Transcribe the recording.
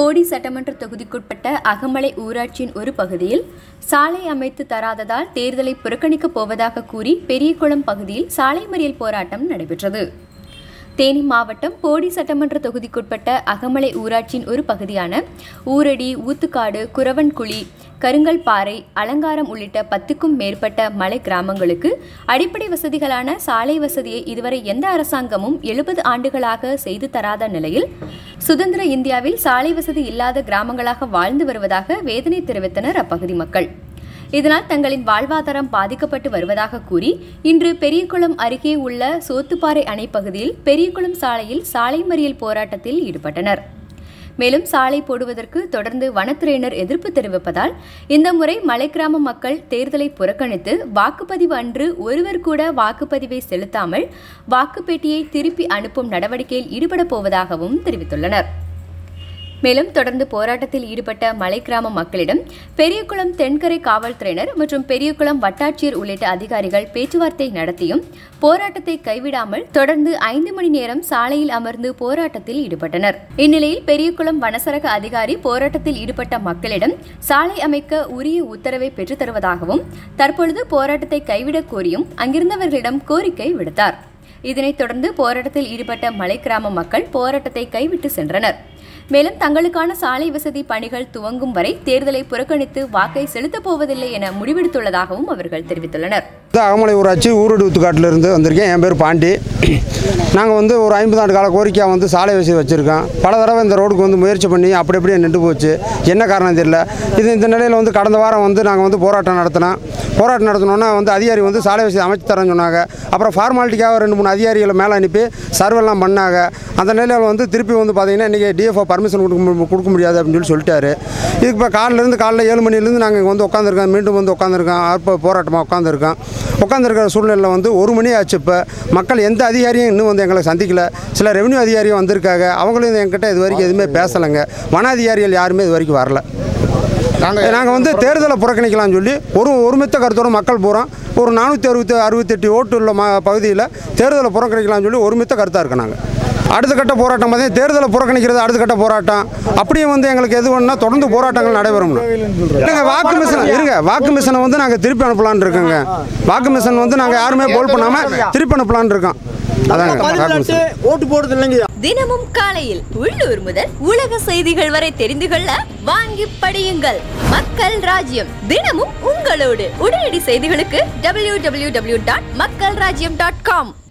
போடி சட்டமன்ற தொகுதிக்குட்பட்ட அகமலை ஊராட்சியின் ஒரு பகுதியில் சாலை அமைத்து தராததால் தேர்தலை புறக்கணிக்கப் போவதாக கூறி பெரியகுளம் பகுதியில் சாலை மறியல் போராட்டம் நடைபெற்றது தேனி மாவட்டம் போடி சட்டமன்ற தொகுதிக்குட்பட்ட அகமலை ஊராட்சியின் ஒரு பகுதியான ஊரடி ஊத்துக்காடு குரவன்குழி கருங்கல்பாறை அலங்காரம் உள்ளிட்ட பத்துக்கும் மேற்பட்ட மலை கிராமங்களுக்கு அடிப்படை வசதிகளான சாலை வசதியை இதுவரை எந்த அரசாங்கமும் எழுபது ஆண்டுகளாக செய்து தராத நிலையில் சுதந்திர இந்தியாவில் சாலை வசதி இல்லாத கிராமங்களாக வாழ்ந்து வருவதாக வேதனை தெரிவித்தனர் அப்பகுதி மக்கள் இதனால் தங்களின் வாழ்வாதாரம் பாதிக்கப்பட்டு வருவதாக கூறி இன்று பெரியகுளம் அருகே உள்ள சோத்துப்பாறை அணை பகுதியில் பெரியகுளம் சாலையில் சாலை மறியல் போராட்டத்தில் ஈடுபட்டனர் மேலும் சாலை போடுவதற்கு தொடர்ந்து வனத்துறையினர் எதிர்ப்பு தெரிவிப்பதால் இந்த முறை மலை கிராம மக்கள் தேர்தலை புறக்கணித்து வாக்குப்பதிவு அன்று ஒருவர் கூட வாக்குப்பதிவை செலுத்தாமல் வாக்குப்பெட்டியை திருப்பி அனுப்பும் நடவடிக்கையில் ஈடுபடப் போவதாகவும் தெரிவித்துள்ளனர் மேலும் தொடர்ந்து போராட்டத்தில் ஈடுபட்ட மலை கிராம மக்களிடம் பெரியகுளம் தென்கரை காவல்துறையினர் மற்றும் பெரியகுளம் வட்டாட்சியர் உள்ளிட்ட அதிகாரிகள் பேச்சுவார்த்தை நடத்தியும் போராட்டத்தை கைவிடாமல் தொடர்ந்து ஐந்து மணி நேரம் சாலையில் அமர்ந்து போராட்டத்தில் ஈடுபட்டனர் இந்நிலையில் பெரியகுளம் வனசரக அதிகாரி போராட்டத்தில் ஈடுபட்ட மக்களிடம் சாலை அமைக்க உரிய உத்தரவை பெற்றுத் தருவதாகவும் தற்பொழுது போராட்டத்தை கைவிடக் கோரியும் அங்கிருந்தவர்களிடம் கோரிக்கை விடுத்தார் இதனைத் தொடர்ந்து போராட்டத்தில் ஈடுபட்ட மலை கிராம மக்கள் போராட்டத்தை கைவிட்டு சென்றனர் மேலும் தங்களுக்கான சாலை வசதி பணிகள் துவங்கும் வரை தேர்தலை புறக்கணித்து வாக்கை செலுத்தப் போவதில்லை என முடிவெடுத்துள்ளதாகவும் அவர்கள் தெரிவித்துள்ளனர் இது அகமலை ஊராட்சி ஊருடு ஊத்துக்காட்டிலிருந்து வந்திருக்கேன் என் பேர் பாண்டி நாங்கள் வந்து ஒரு ஐம்பது ஆண்டு கால கோரிக்கையாக வந்து சாலை வசதி வச்சுருக்கோம் பல தடவை இந்த ரோடுக்கு வந்து முயற்சி பண்ணி அப்படி அப்படியே நின்று போச்சு என்ன காரணம் தெரியல இது இந்த நிலையில் வந்து கடந்த வாரம் வந்து நாங்கள் வந்து போராட்டம் நடத்தினோம் போராட்டம் நடத்தினோன்னா வந்து அதிகாரி வந்து சாலை வசதி அமைச்சு தரேன்னு சொன்னாங்க அப்புறம் ஃபார்மாலிட்டிக்காக ரெண்டு மூணு அதிகாரிகளை மேலே அனுப்பி சர்வெல்லாம் பண்ணாங்க அந்த நிலையில் வந்து திருப்பி வந்து பார்த்தீங்கன்னா இன்றைக்கி டிஎஃப்ஓ பர்மிஷன் கொடுக்க மு- கொடுக்க முடியாது அப்படின்னு சொல்லி சொல்லிட்டாரு இதுக்கு இப்போ காலிலேருந்து காலைல ஏழு மணிலேருந்து நாங்கள் இங்கே வந்து உட்காந்துருக்கோம் மீண்டும் வந்து உட்காந்துருக்கோம் ஆர்ப்ப போராட்டமாக உட்காந்துருக்கோம் உட்காந்துருக்கிற சூழ்நிலையில் வந்து ஒரு மணி ஆச்சு இப்போ மக்கள் எந்த அதிகாரியும் இன்னும் வந்து எங்களை சந்திக்கல சில ரெவன்யூ அதிகாரியும் வந்திருக்காங்க அவங்களும் என்கிட்ட இது வரைக்கும் எதுவுமே பேசலைங்க வன அதிகாரிகள் யாருமே இது வரைக்கும் வரல நாங்கள் நாங்கள் வந்து தேர்தலை புறக்கணிக்கலாம்னு சொல்லி ஒரு ஒருமித்த கருத்தோட மக்கள் பூரா ஒரு நானூற்றி அறுபத்தி அறுபத்தெட்டு ஓட்டு உள்ள ம பகுதியில் தேர்தலை புறக்கணிக்கலாம்னு சொல்லி ஒருமித்த கருத்தாக இருக்கு நாங்கள் அடுத்த கட்ட போராட்டம் பார்த்தீங்கன்னா தேர்தலை புறக்கணிக்கிறது அடுத்த கட்ட போராட்டம் அப்படியே வந்து எங்களுக்கு எது வேணும்னா தொடர்ந்து போராட்டங்கள் நடைபெறும் இல்லைங்க வாக்கு மிஷின் இருங்க வாக்கு மிஷினை வந்து நாங்கள் திருப்பி அனுப்பலான்னு இருக்கோங்க வாக்கு மிஷின் வந்து நாங்கள் யாருமே போல் பண்ணாமல் திருப்பி அனுப்பலான்னு இருக்கோம் அதாங்க வாக்கு மிஷின் ஓட்டு போடுறது இல்லைங்க தினமும் காலையில் உள்ளூர் முதல் உலக செய்திகள் வரை தெரிந்து கொள்ள வாங்கி படியுங்கள் மக்கள் ராஜ்யம் தினமும் உங்களோடு உடனடி செய்திகளுக்கு www.மக்கள்ராஜ்யம்.com டாட் மக்கள் ராஜ்யம் டாட் காம்